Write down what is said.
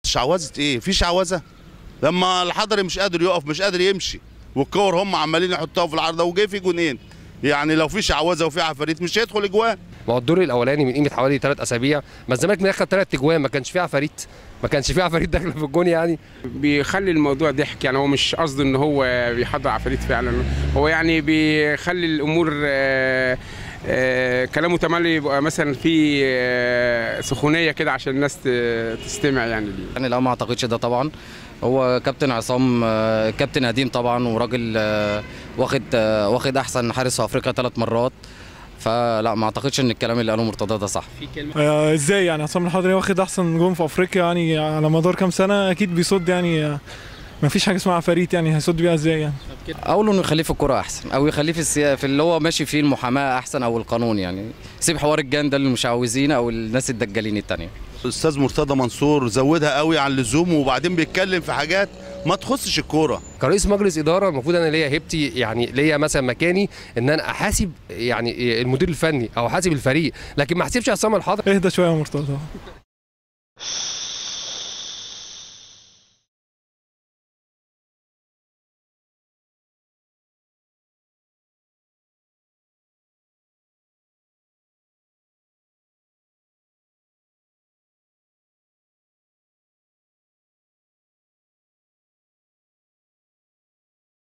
شعوذه ايه في شعوذه لما الحضري مش قادر يقف مش قادر يمشي والكور هم عمالين يحطوها في العارضه وجاي في جونين يعني لو في شعوذه وفي عفاريت مش هيدخل اجوان ما هو الدور الاولاني من قيمه حوالي ثلاث اسابيع ما الزمالك مدخل ثلاث اجوان ما كانش فيه عفاريت ما كانش فيه عفاريت داخله في الجون يعني بيخلي الموضوع ضحك يعني هو مش قصده ان هو بيحضر عفاريت فعلا هو يعني بيخلي الامور آه، آه، كلامه تملي يبقى مثلا في آه، سخونيه كده عشان الناس ت- تستمع يعني ليه يعني لا ما اعتقدش ده طبعا هو كابتن عصام آه، كابتن قديم طبعا وراجل آه، واخد آه، واخد احسن حارس في افريقيا ثلاث مرات فلا ما اعتقدش ان الكلام اللي قاله مرتضى ده صح آه، ازاي يعني عصام الحضري واخد احسن جون في افريقيا يعني على مدار كام سنه اكيد بيصد يعني آه، ما فيش حاجه اسمها عفاريت يعني هيصد بيها ازاي يعني اقول انه يخليه في الكوره احسن او يخليه في السيا... في اللي هو ماشي فيه المحاماه احسن او القانون يعني سيب حوار الجان ده للمشعوذين او الناس الدجالين التانية الاستاذ مرتضى منصور زودها قوي عن اللزوم وبعدين بيتكلم في حاجات ما تخصش الكوره كرئيس مجلس اداره المفروض انا ليا هيبتي يعني ليا مثلا مكاني ان انا احاسب يعني المدير الفني او احاسب الفريق لكن ما احاسبش عصام الحضري اهدى شويه يا مرتضى